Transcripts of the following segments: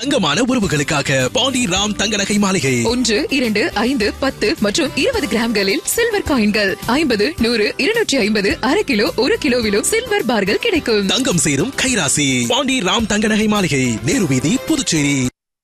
தங்கமான உறவுகளுக்காக பாண்டி ராம் தங்க நகை மாளிகை ஒன்று இரண்டு ஐந்து பத்து மற்றும் இருபது கிராம்களில் சில்வர் காயின்கள் ஐம்பது நூறு இருநூற்றி ஐம்பது அரை கிலோ ஒரு கிலோவிலும் சில்வர் பார்கள் கிடைக்கும் தங்கம் சேரும் கைராசி பாண்டி ராம் தங்க நகை மாளிகை நேரு வீதி புதுச்சேரி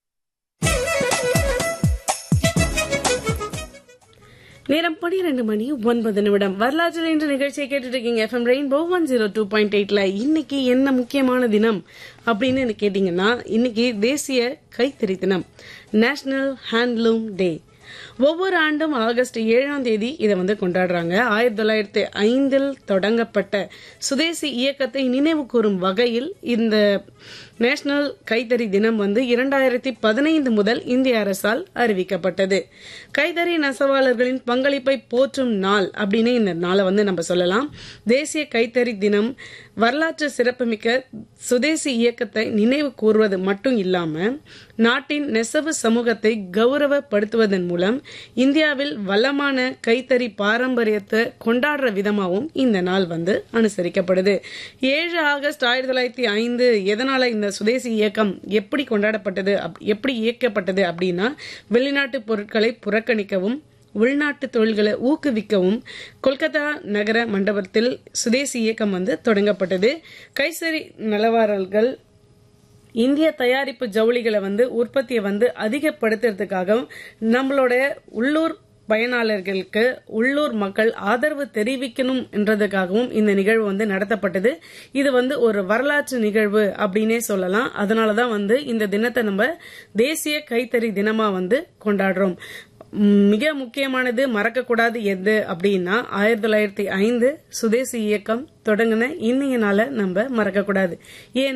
நேரம் பனிரெண்டு மணி ஒன்பது நிமிடம் வரலாற்றில் இன்று நிகழ்ச்சியை கேட்டுட்டு இருக்கீங்க FM rainbow one zero two point எயிட்ல இன்னைக்கு என்ன முக்கியமான தினம் அப்படின்னு எனக்கு கேட்டீங்கன்னா இன்னைக்கு தேசிய கைத்தறி தினம் நேஷனல் ஹேண்ட்லூம் டே ஒவ்வொரு ஆண்டும் ஆகஸ்ட் ஏழாம் தேதி இதை வந்து கொண்டாடுறாங்க ஆயிரத்தி தொள்ளாயிரத்தி ஐந்தில் தொடங்கப்பட்ட சுதேசி இயக்கத்தை நினைவு கூறும் வகையில் இந்த நேஷனல் கைத்தறி தினம் வந்து இரண்டாயிரத்தி பதினைந்து முதல் இந்திய அரசால் அறிவிக்கப்பட்டது கைத்தறி நெசவாளர்களின் பங்களிப்பை போற்றும் நாள் அப்படின்னு இந்த நாளை வந்து நம்ம சொல்லலாம் தேசிய கைத்தறி தினம் வரலாற்று சிறப்புமிக்க சுதேசி இயக்கத்தை நினைவு கூறுவது மட்டும் இல்லாம நாட்டின் நெசவு சமூகத்தை கௌரவப்படுத்துவதன் மூலம் இந்தியாவில் வளமான கைத்தறி பாரம்பரியத்தை கொண்டாடுற விதமாகவும் இந்த நாள் வந்து அனுசரிக்கப்படுது ஏழு ஆகஸ்ட் ஆயிரத்தி தொள்ளாயிரத்தி ஐந்து எதனால இந்த சுதேசி இயக்கம் எப்படி கொண்டாடப்பட்டது அப்- எப்படி இயக்கப்பட்டது அப்படின்னா வெளிநாட்டு பொருட்களை புறக்கணிக்கவும் உள்நாட்டு தொழில்களை ஊக்குவிக்கவும் கொல்கத்தா நகர மண்டபத்தில் சுதேசி இயக்கம் வந்து தொடங்கப்பட்டது கைசரி நிலவரல்கள் இந்திய தயாரிப்பு ஜவுளிகளை வந்து உற்பத்தியை வந்து அதிகப்படுத்துறதுக்காகவும் நம்மளோட உள்ளூர் பயனாளர்களுக்கு உள்ளூர் மக்கள் ஆதரவு தெரிவிக்கணும் என்றதுக்காகவும் இந்த நிகழ்வு வந்து நடத்தப்பட்டது இது வந்து ஒரு வரலாற்று நிகழ்வு அப்படின்னே சொல்லலாம் அதனாலதான் வந்து இந்த தினத்தை நம்ம தேசிய கைத்தறி தினமா வந்து கொண்டாடுறோம் ம், மிக முக்கியமானது மறக்கக்கூடாது எது அப்படின்னா ஆயிரத்தி தொள்ளாயிரத்தி ஐந்து சுதேசி இயக்கம் தொடங்கின இன்னைய நாளை நம்ம மறக்கக்கூடாது ஏன்